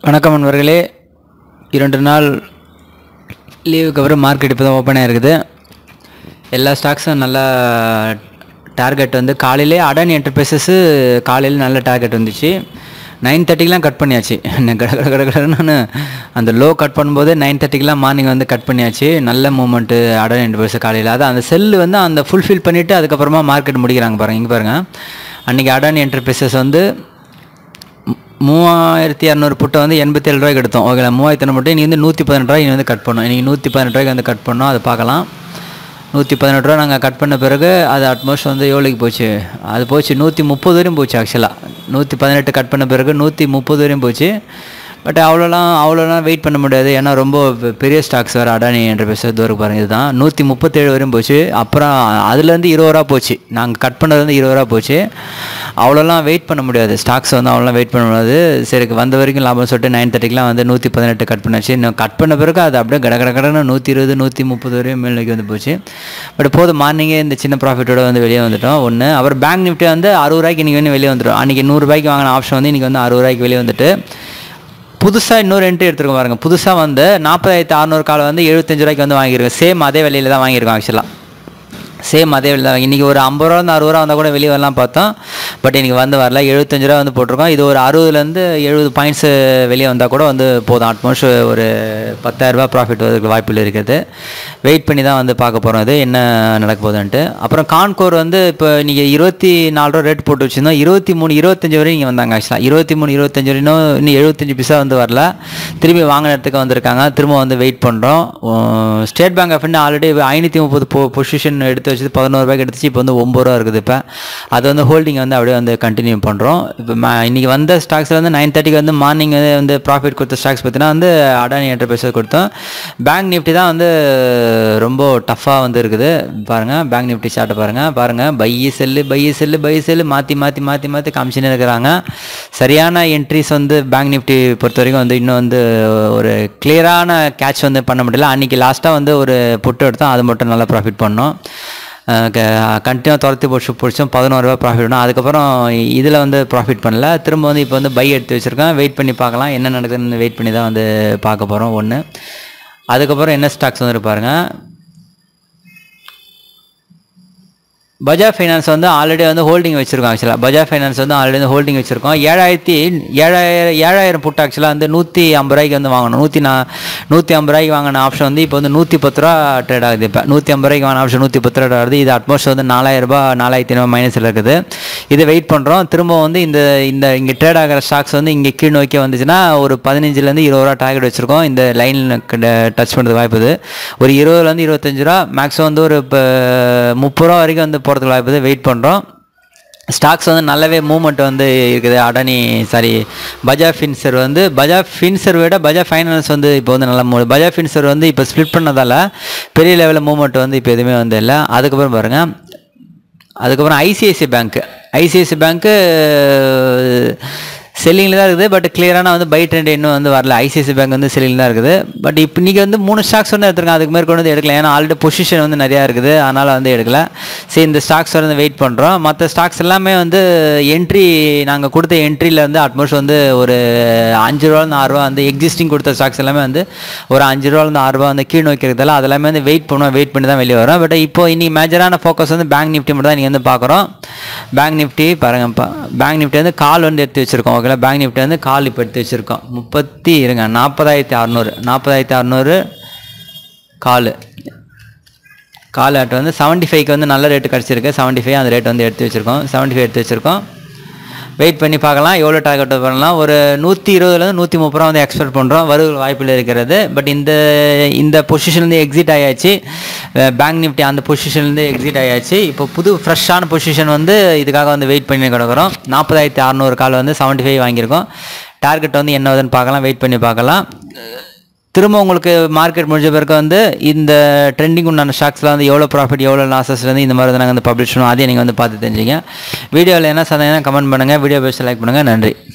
வணக்கம் நண்பர்களே இரண்டு நாள் லீவுக்கு அப்புறம் மார்க்கெட் இப்போ தான் ஓப்பன் ஆகிருக்குது எல்லா ஸ்டாக்ஸும் நல்லா டார்கெட் வந்து காலையிலே அடானி என்டர்பிரைசஸ்ஸு காலையில் நல்ல டார்கெட் வந்துச்சு நைன் தேர்ட்டிக்கெலாம் கட் பண்ணியாச்சு என்ன கட கட கட கடன்னு அந்த லோ கட் பண்ணும்போது நைன் தேர்ட்டிக்கெலாம் மார்னிங் வந்து கட் பண்ணியாச்சு நல்ல மூமெண்ட்டு அடானி என்டர்பிரைஸ் காலையில் அது அந்த செல்லு வந்து அந்த ஃபுல்ஃபில் பண்ணிவிட்டு அதுக்கப்புறமா மார்க்கெட் முடிக்கிறாங்க பாருங்கள் இங்கே பாருங்கள் அன்றைக்கி அடானி என்டர்பிரைசஸ் வந்து மூ- மூவாயிரத்தி இரநூறு புட்டை வந்து எண்பத்தி ஏழு ரூபாய்க்கு எடுத்தோம் ஓகே மூவாயிரத்தி இரநூறு புட்டை இன்றைக்கி வந்து நூற்றி பதினெட்டு ரூபாய் வந்து கட் பண்ணோம் இன்றைக்கி நூற்றி பதினெட்டு ரூபாய்க்கு வந்து கட் பண்ணோம் அதை பார்க்கலாம் நூற்றி பதினெட்டு ரூபா நாங்கள் கட் பண்ண பிறகு அது அட்மோஸ்ட் வந்து எவ்வளோக்கு போச்சு அது போச்சு நூற்றி முப்பது வரையும் போச்சு ஆக்சுவலாக நூற்றி பதினெட்டு கட் பண்ண பிறகு நூற்றி முப்பது வரையும் போச்சு பட் அவ்வளோலாம் அவ்வளோலாம் வெயிட் பண்ண முடியாது ஏன்னா ரொம்ப பெ- பெரிய ஸ்டாக்ஸ் வேறு அடானி என்ற பேச தூரம் பாருங்க இதுதான் நூற்றி முப்பத்தேழு வரையும் போச்சு அப்புறம் அதுலேருந்து இருபது ரூபா போச்சு நாங்கள் கட் பண்ணது வந்து இருபது ரூபா போச்சு அவ்வளோலாம் வெயிட் பண்ண முடியாது ஸ்டாக்ஸ் வந்து அவ்வளோலாம் வெயிட் பண்ண முடியாது சரி வந்த வரைக்கும் லாபம் சொல்லிட்டு நைன் தேர்ட்டிக்கெலாம் வந்து நூற்றி பதினெட்டு கட் பண்ணாச்சு இன்னும் கட் பண்ண பிறகு அது அப்படியே கட கட கடன்னு நூற்றி இருபது நூற்றி முப்பது வரையும் மேல்நோக்கி வந்து போச்சு பட் போதும் மார்னிங்கே இந்த சின்ன ப்ராஃபிட்டோட வந்து வெளியே வந்துட்டோம் ஒன்று அப்புறம் பேங்க் நிஃப்டி வந்து அறுபது ரூபாய்க்கு இன்றைக்கி வந்து வெளியே வந்துடும் அன்றைக்கி நூறுரூபாய்க்கு வாங்கின ஆப்ஷன் வந்து இன்றைக்கி வந்து அறுபது ரூபாய்க்கு வெளியே வந்துட்டு புதுசாக இன்னொரு என்ட்ரி எடுத்துருக்கோம் பாருங்க புதுசாக வந்து நாற்பதாயிரத்து அறநூறு கால் வந்து எழுபத்தஞ்சு ரூபாய்க்கு வந்து வாங்கியிருக்கோம் சேம் அதே விலையில தான் வாங்கியிருக்கோம் ஆக்சுவலாக சேம் அதே விலை தான் இன்றைக்கி ஒரு ஐம்பது ரூபா வந்து அறுபது ரூபா வந்தால் கூட வெளியே வரலாம் பார்த்தோம் பட் இன்றைக்கி வந்து வரல எழுபத்தஞ்சு ரூபா வந்து போட்டிருக்கோம் இது ஒரு அறுபதுலேருந்து எழுபது பாயிண்ட்ஸு வெளியே வந்தால் கூட வந்து போதும் அட்மோஸ்ட் ஒரு பத்தாயிரரூபா ப்ராஃபிட் வரதுக்கு வாய்ப்புகள் இருக்குது வெயிட் பண்ணி தான் வந்து பார்க்க போகிறோம் இது என்ன நடக்க போகுதுன்ட்டு அப்புறம் கான்கோர் வந்து இப்போ நீங்கள் இருபத்தி நாலு ரூபா ரேட் போட்டு வச்சுருந்தோம் இருபத்தி மூணு இருபத்தஞ்சு வரையும் இங்கே வந்தாங்க ஆக்சுவலாக இருபத்தி மூணு இருபத்தஞ்சு வரையும் இன்னும் எழுபத்தஞ்சு பைசா வந்து வரல திரும்பி வாங்கின இடத்துக்கு வந்திருக்காங்க திரும்ப வந்து வெயிட் பண்ணுறோம் State Bank of India already ஐநூற்றி முப்பது பொ பொசிஷன் எடுத்து வச்சது பதினோரு ரூபாய்க்கு எடுத்துச்சு இப்போ வந்து ஒம்பது ரூபா இருக்குது இப்போ அது வந்து ஹோல்டிங் வந்து அப்படியே வந்து கண்டினியூ பண்ணுறோம் இப்போ ம இன்றைக்கி வந்த ஸ்டாக்ஸில் வந்து நைன் தேர்ட்டிக்கு வந்து மார்னிங் வந்து ப்ராஃபிட் கொடுத்த ஸ்டாக்ஸ் பார்த்தீங்கன்னா வந்து அடானி என்டர்பிரைஸ் கொடுத்தோம் பேங்க் நிஃப்டி தான் வந்து ரொம்ப டஃப்பாக வந்து இருக்குது பாருங்கள் பேங்க் நிஃப்டி சார்ட்டை பாருங்கள் பாருங்கள் buy sell buy sell buy sell மாற்றி மாற்றி மாற்றி மாற்றி காமிச்சுன்னு இருக்கிறாங்க சரியான என்ட்ரிஸ் வந்து பேங்க் நிஃப்டி பொறுத்த வரைக்கும் வந்து இன்னும் வந்து ஒரு கிளியரான கேட்ச் வந்து பண்ண முடியல அன்றைக்கி லாஸ்ட்டாக வந்து ஒரு புட்டு எடுத்தோம் அது மட்டும் நல்லா ப்ராஃபிட் பண்ணோம் கண்டினியூ துரத்தி போச்சு பிடிச்சோம் பதினோரு ரூபா ப்ராஃபிட் பண்ணோம் அதுக்கப்புறம் இதில் வந்து ப்ராஃபிட் பண்ணல திரும்ப வந்து இப்போ வந்து பை எடுத்து வச்சுருக்கேன் வெயிட் பண்ணி பார்க்கலாம் என்ன நடக்குதுன்னு வெயிட் பண்ணி தான் வந்து பார்க்க போகிறோம் ஒன்று அதுக்கப்புறம் என்ன ஸ்டாக்ஸ் வந்து பாருங்கள் பஜாஜ் ஃபைனான்ஸ் வந்து ஆல்ரெடி வந்து ஹோல்டிங் வச்சுருக்கோம் ஆக்சுவலாக பஜாஜ் ஃபைனான்ஸ் வந்து ஆல்ரெடி வந்து ஹோல்டிங் வச்சுருக்கோம் ஏழாயிரத்தி ஏழாயிரம் ஏழாயிரம் புட்டு ஆக்சுவலாக வந்து நூற்றி ஐம்பது ரூபாய்க்கு வந்து வாங்கணும் நூற்றி நா நூற்றி ஐம்பது ரூபாய்க்கு வாங்கின ஆப்ஷன் வந்து இப்போ வந்து நூற்றி பத்து ரூபா ட்ரேட் ஆகுது இப்போ நூற்றி ஐம்பது ரூபாய்க்கு வாங்கின ஆப்ஷன் நூற்றி பத்து ரூபா ஆகுது இது அட்மோஸ்ட் வந்து நாலாயிரம் ரூபாய் நாலாயிரத்தி ஐநூறு மைனஸில் இருக்குது இது வெயிட் பண்ணுறோம் திரும்ப வந்து இந்த இந்த இங்கே ட்ரேட் ஆகிற ஸ்டாக்ஸ் வந்து இங்கே கீழ் நோக்கி வந்துச்சுன்னா ஒரு பதினஞ்சுலேருந்து இருபது ரூபா டார்கெட் வச்சுருக்கோம் இந்த லைன் டச் பண்ணுறது வாய்ப்பு இது ஒரு இருபதுலேருந்து இருபத்தஞ்சு ரூபா மேக்ஸிமம் வந்து ஒரு இப்போ முப்பது ரூபா வரைக்கும் வந்து போகிறதுக்கு வாய்ப்பு இது வெயிட் பண்ணுறோம் ஸ்டாக்ஸ் வந்து நல்லாவே மூவ்மெண்ட் வந்து இருக்குது அடானி சாரி பஜாஜ் ஃபின்சர் வந்து பஜாஜ் ஃபின்சர் விட பஜாஜ் ஃபைனான்ஸ் வந்து இப்போ வந்து நல்லா மூவ் பஜாஜ் ஃபின்சர் வந்து இப்போ ஸ்ப்ளிட் பண்ணதால் பெரிய லெவலில் மூவ்மெண்ட் வந்து இப்போ எதுவுமே வந்து இல்லை அதுக்கப்புறம் பாருங்கள் அதுக்கப்புறம் ஐசிஐசி பேங்க்கு ஐசிஐசி பேங்க்கு செல்லிங்கில் தான் இருக்குது பட் கிளியரான வந்து பை ட்ரெண்ட் இன்னும் வந்து வரல ஐசிஐசி பேங்க் வந்து செல்லிங் தான் இருக்குது பட் இப்போ இன்றைக்கி வந்து மூணு ஸ்டாக்ஸ் வந்து எடுத்துருக்காங்க அதுக்கு மேற்கொண்டு வந்து எடுக்கல ஏன்னா ஆல்ரெடி பொசிஷன் வந்து நிறையா இருக்குது அதனால் வந்து எடுக்கல சரி இந்த ஸ்டாக்ஸ் வந்து வெயிட் பண்ணுறோம் மற்ற ஸ்டாக்ஸ் எல்லாமே வந்து என்ட்ரி நாங்கள் கொடுத்த என்ட்ரியில் வந்து அட்மோஸ்ட் வந்து ஒரு அஞ்சு ரூபாலேருந்து ஆறு ரூபா வந்து எக்ஸிஸ்டிங் கொடுத்த ஸ்டாக்ஸ் எல்லாமே வந்து ஒரு அஞ்சு ரூபாலேருந்து ஆறு ரூபா வந்து கீழ் நோக்கிறதால அது எல்லாமே வந்து வெயிட் பண்ணுவோம் வெயிட் பண்ணி தான் வெளியே வரும் பட் இப்போ இன்னைக்கு மேஜரான ஃபோக்கஸ் வந்து பேங்க் நிஃப்டி மட்டும் தான் நீங்கள் வந்து பார்க்குறோம் பேங்க் நிஃப்டி பாருங்கப்பா பேங்க் நிஃப்டி வந்து கால் வந்து எடுத்து வச்சுருக்கோம் ஓகேங்களா பேங்க் நிஃப்டி வந்து கால் இப்போ எடுத்து வச்சுருக்கோம் முப்பத்தி இருங்க நாற்பதாயிரத்தி அறநூறு நாற்பதாயிரத்தி அறநூறு கால் கால் ஆட்டோ வந்து செவன்ட்டி ஃபைவ்க்கு வந்து நல்ல ரேட்டு கிடச்சிருக்கு செவன்ட்டி ஃபைவ் அந்த ரேட் வந்து எடுத்து வச்சுருக்கோம் செவன்ட்டி ஃபைவ் எடுத்து வச்சுருக்கோம் வெயிட் பண்ணி பார்க்கலாம் எவ்வளோ டார்கெட் பண்ணலாம் ஒரு நூற்றி இருபதுலேருந்து நூற்றி முப்பது ரூபா வந்து எக்ஸ்பெக்ட் பண்ணுறோம் வருகிற வாய்ப்பில் இருக்கிறது பட் இந்த இந்த பொசிஷன்லேருந்து எக்ஸிட் ஆயாச்சு பேங்க் நிஃப்டி அந்த பொசிஷன்லேருந்து எக்ஸிட் ஆயாச்சு இப்போ புது ஃப்ரெஷ்ஷான பொசிஷன் வந்து இதுக்காக வந்து வெயிட் பண்ணி கிடக்குறோம் நாற்பதாயிரத்தி அறநூறு கால் வந்து செவன்ட்டி ஃபைவ் வாங்கியிருக்கோம் டார்கெட் வந்து என்ன வருதுன்னு பார்க்கலாம் வெயிட் பண்ணி பார்க்கலாம் திரும்ப உங்களுக்கு மார்க்கெட் முடிஞ்ச பிறகு வந்து இந்த ட்ரெண்டிங் உண்டான ஸ்டாக்ஸில் வந்து எவ்வளோ ப்ராஃபிட் எவ்வளோ லாஸஸ்லேருந்து இந்த மாதிரி வந்து நாங்கள் வந்து பப்ளிஷ் பண்ணுவோம் அதையும் நீங்கள் வந்து பார்த்து தெரிஞ்சுங்க வீடியோவில் என்ன சந்தேகம் கமெண்ட் பண்ணுங்கள் வீடியோ பேச லைக் பண்ணுங்கள் நன்றி